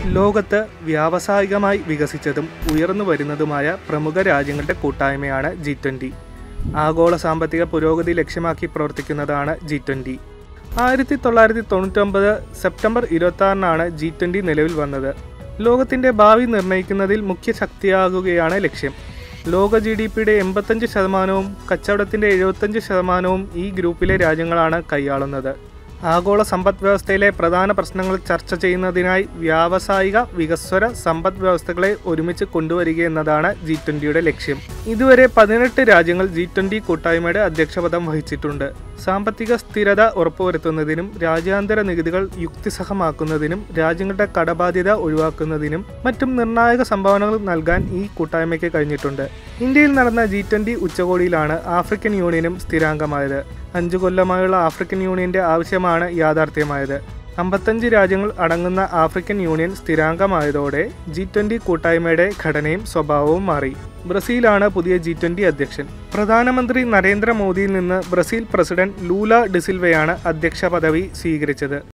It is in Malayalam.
ലോകത്ത് വ്യാവസായികമായി വികസിച്ചതും ഉയർന്നു വരുന്നതുമായ പ്രമുഖ രാജ്യങ്ങളുടെ കൂട്ടായ്മയാണ് ജി ട്വൻ്റി ആഗോള സാമ്പത്തിക പുരോഗതി ലക്ഷ്യമാക്കി പ്രവർത്തിക്കുന്നതാണ് ജി ട്വൻ്റി ആയിരത്തി തൊള്ളായിരത്തി തൊണ്ണൂറ്റൊമ്പത് സെപ്റ്റംബർ ഇരുപത്തി ജി ട്വൻ്റി നിലവിൽ വന്നത് ലോകത്തിൻ്റെ ഭാവി നിർണ്ണയിക്കുന്നതിൽ മുഖ്യ ശക്തിയാകുകയാണ് ലക്ഷ്യം ലോക ജി ഡി പിയുടെ എൺപത്തഞ്ച് ശതമാനവും കച്ചവടത്തിൻ്റെ എഴുപത്തഞ്ച് ശതമാനവും ഈ ഗ്രൂപ്പിലെ രാജ്യങ്ങളാണ് കൈയാളുന്നത് ആഗോള സമ്പദ് വ്യവസ്ഥയിലെ പ്രധാന പ്രശ്നങ്ങൾ ചർച്ച ചെയ്യുന്നതിനായി വ്യാവസായിക വികസ്വര സമ്പദ് വ്യവസ്ഥകളെ ഒരുമിച്ച് കൊണ്ടുവരിക എന്നതാണ് ജി ട്വൻ്റിയുടെ ലക്ഷ്യം ഇതുവരെ പതിനെട്ട് രാജ്യങ്ങൾ ജി ട്വൻ്റി കൂട്ടായ്മയുടെ അധ്യക്ഷപദം വഹിച്ചിട്ടുണ്ട് സാമ്പത്തിക സ്ഥിരത ഉറപ്പുവരുത്തുന്നതിനും രാജ്യാന്തര നികുതികൾ യുക്തിസഹമാക്കുന്നതിനും രാജ്യങ്ങളുടെ കടബാധ്യത ഒഴിവാക്കുന്നതിനും മറ്റും നിർണായക സംഭാവനകൾ നൽകാൻ ഈ കൂട്ടായ്മയ്ക്ക് കഴിഞ്ഞിട്ടുണ്ട് ഇന്ത്യയിൽ നടന്ന ജി ട്വൻ്റി ഉച്ചകോടിയിലാണ് ആഫ്രിക്കൻ യൂണിയനും സ്ഥിരാംഗമായത് അഞ്ചു കൊല്ലമായുള്ള ആഫ്രിക്കൻ യൂണിയന്റെ ആവശ്യമാണ് യാഥാർത്ഥ്യമായത് അമ്പത്തഞ്ച് രാജ്യങ്ങൾ അടങ്ങുന്ന ആഫ്രിക്കൻ യൂണിയൻ സ്ഥിരാംഗമായതോടെ ജി ട്വൻ്റി കൂട്ടായ്മയുടെ ഘടനയും സ്വഭാവവും മാറി ബ്രസീലാണ് പുതിയ ജി ട്വൻ്റി അധ്യക്ഷൻ പ്രധാനമന്ത്രി നരേന്ദ്രമോദിയിൽ നിന്ന് ബ്രസീൽ പ്രസിഡന്റ് ലൂല ഡിസിൽവയാണ് അധ്യക്ഷ പദവി സ്വീകരിച്ചത്